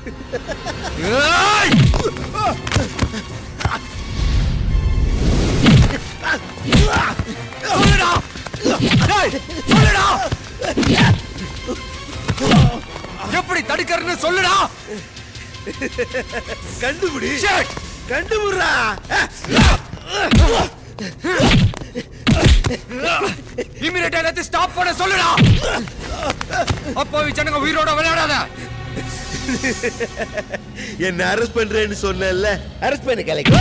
ஏய்! சொல்லுடா டேய், சொல்லுடா எப்படி தடுக்கறன்னு சொல்லுடா கண்டுபிடி Shit! கண்டுபிடுறா இமிடியேட்டா எல்லாத்தையும் ஸ்டாப் பண்ண சொல்லுடா அப்போ ஜனங்க உயிரோட விளையாடாத என்ன அரெஸ்ட் பண்றேன்னு சொன்னேன்ல அரெஸ்ட் பண்ண கலைக்கு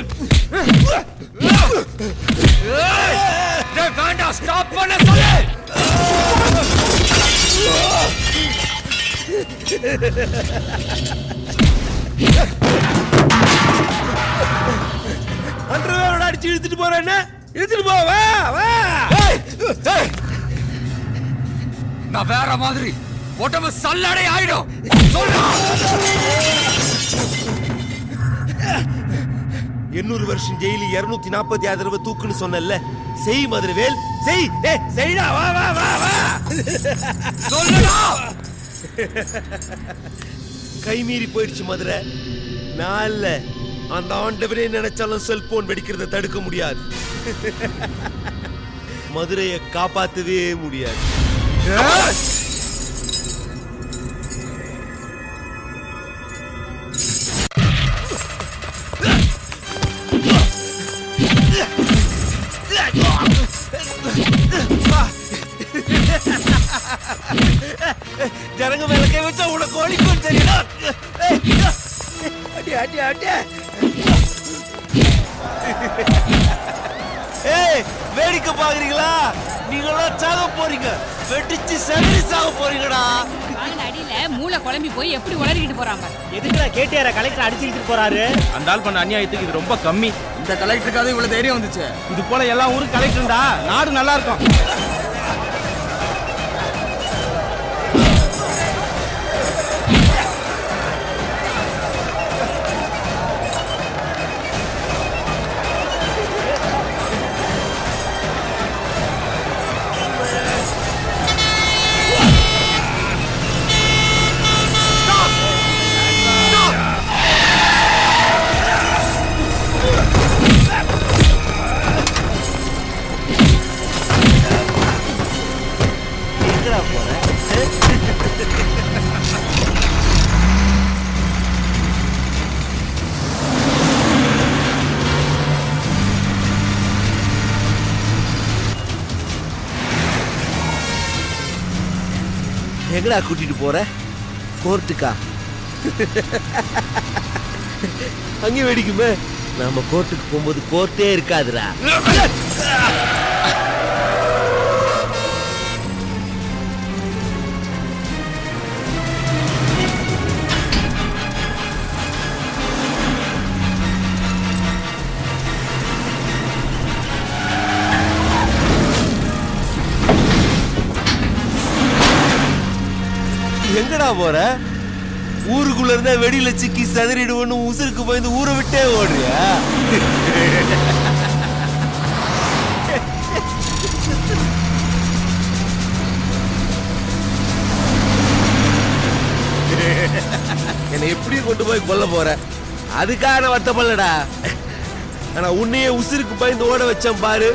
டேய், வேண்டாம் ஸ்டாப் பண்ண சொல்லு அன்றவேரோட அடிச்சு இழுத்துட்டு போறேன்னு இழுத்துட்டு போ வா வா ஏய், ஏய். நான் வேற மாதிரி உடம்பு சல்லடை ஆயிடும் சொல்லுடா எண்ணூறு வருஷம் ஜெயிலு இருநூத்தி நாற்பத்தி ஆறு தடவை தூக்குன்னு சொன்னேன்ல செய் மதுரவேல் செய் ஏய் செய்டா வா வா வா வா சொல்லுடா கை மீறி போயிடுச்சு மதுரை நான் இல்ல அந்த ஆண்டவரே நினைச்சாலும் செல்போன் வெடிக்கிறத தடுக்க முடியாது மதுரையை காப்பாத்தவே முடியாது ஏய். ஜனங்க மேல கை வச்சா உனக்கு ஒழிக்கும் தெரியும் அடி அடி அடி ஏய் வேடிக்கை பாக்குறீங்களா நீங்களாம் சாக போறீங்க வெடிச்சு செதறி சாக போறீங்கடா வாங்கின அடியில மூளை குழம்பி போய் எப்படி உளறிக்கிட்டு போறாங்க எதுக்குடா கேட்டியார கலெக்டர் அடிச்சு இழுத்துட்டு போறாரு அந்த ஆள் பண்ண அநியாயத்துக்கு இது ரொம்ப கம்மி இந்த கலெக்டருக்காக இவ்வளவு தைரியம் வந்துச்சு இது போல எல்லா ஊரும் கலெக்டர்டா நாடு நல்லா இருக்கும் எங்கடா போற எங்கடா கூட்டிட்டு போற கோர்ட்டுக்கா அங்கே வெடிக்குமே நாம கோர்ட்டுக்கு போகும்போது கோர்ட்டே இருக்காதுடா எங்கடா போற ஊருக்குள்ள இருந்தா வெடியில சிக்கி சதறிடுவோன்னு உசுருக்கு போய் ஊரை விட்டே ஓடுறியா என்னை எப்படியும் கொண்டு போய் கொல்ல போற அதுக்காக நான் வருத்தப்படலடா ஆனா உன்னையே உசுருக்கு பயந்து ஓட வச்சேன் பாரு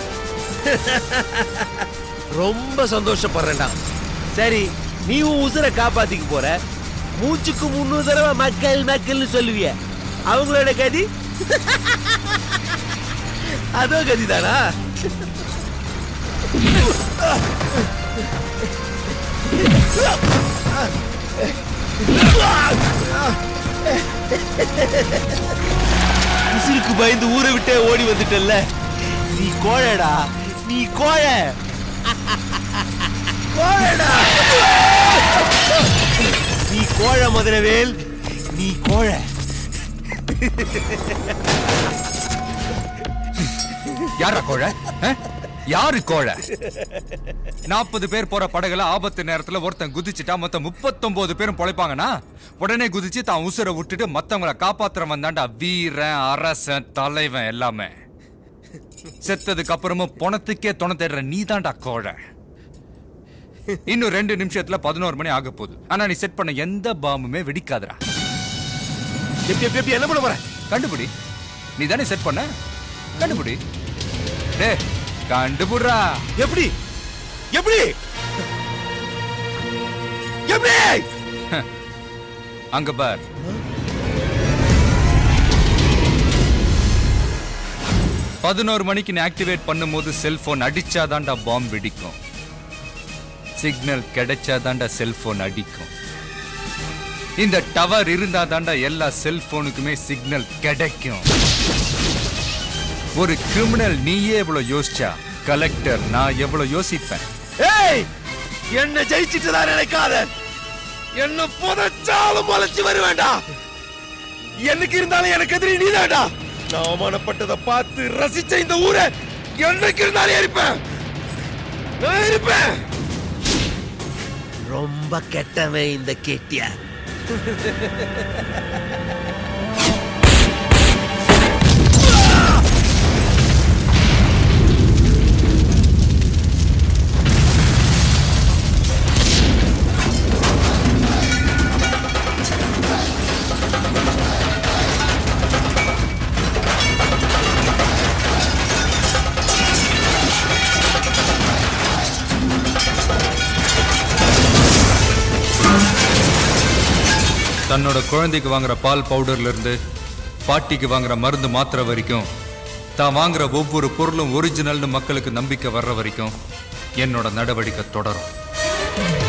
ரொம்ப சந்தோஷப்படுறேன்டா சரி நீ உன் உசுரை காப்பாத்திக்க போற மூச்சுக்கு முன்னூறு தடவை மக்கள் மக்கள்னு சொல்லுவிய அவங்களோட கதி அதோ கதிதானா உசுருக்கு பயந்து ஊரை விட்டே ஓடி வந்துட்டல்ல நீ கோழடா நீ கோழ கோழடா நீ கோழ மதுரவேல் நீ கோழ யாரா கோழ அஹ்? யாரு கோழ நாற்பது பேர் போற படகுல ஆபத்து நேரத்துல ஒருத்தன் குதிச்சுட்டா மொத்தம் முப்பத்தொன்பது பேரும் பொழைப்பாங்கன்னா உடனே குதிச்சு தான் உசுரை விட்டுட்டு மத்தவங்கள காப்பாத்துறவன் தாண்டா வீரன் அரசன் தலைவன் எல்லாமே செத்ததுக்கு அப்புறமும் பணத்துக்கே துணை தேடுற நீ தாண்டா கோழ இன்னும் ரெண்டு நிமிஷத்துல பதினோரு மணி ஆக போகுது ஆனா நீ செட் பண்ண எந்த பாம்புமே வெடிக்காதுடா எப்படி எப்படி எப்படி என்ன பண்ண போற கண்டுபிடி நீ தானே செட் பண்ண கண்டுபிடி டே கண்டுபிடுறா எப்படி எப்படி எப்படி அங்க பார் பதினோரு மணிக்கு நீ ஆக்டிவேட் பண்ணும்போது செல்போன் அடிச்சாதான்டா பாம்பு வெடிக்கும் சிக்னல் கிடைச்சாதான்டா செல்போன் அடிக்கும் இந்த டவர் இருந்தாதான்டா எல்லா செல்போனுக்குமே சிக்னல் கிடைக்கும் ஒரு கிரிமினல் நீயே எவ்வளவு யோசிச்சா கலெக்டர் நான் எவ்வளவு யோசிப்பேன் ஏய் என்ன ஜெயிச்சிட்டு தான் நினைக்காத என்ன புதைச்சாலும் முளைச்சு வருவேண்டா என்னைக்கு இருந்தாலும் எனக்கு எதிரி நீதான்டா நான் அவமானப்பட்டதை பார்த்து ரசிச்ச இந்த ஊரை என்னைக்கு இருந்தாலும் இருப்பேன் நான் இருப்பேன் ரொம்ப கெட்டவன் இந்த கேட்டியா தன்னோட குழந்தைக்கு வாங்குற பால் பவுடர்ல இருந்து பாட்டிக்கு வாங்குற மருந்து மாத்திரை வரைக்கும் தான் வாங்குற ஒவ்வொரு பொருளும் ஒரிஜினல்னு மக்களுக்கு நம்பிக்கை வர்ற வரைக்கும் என்னோட நடவடிக்கை தொடரும்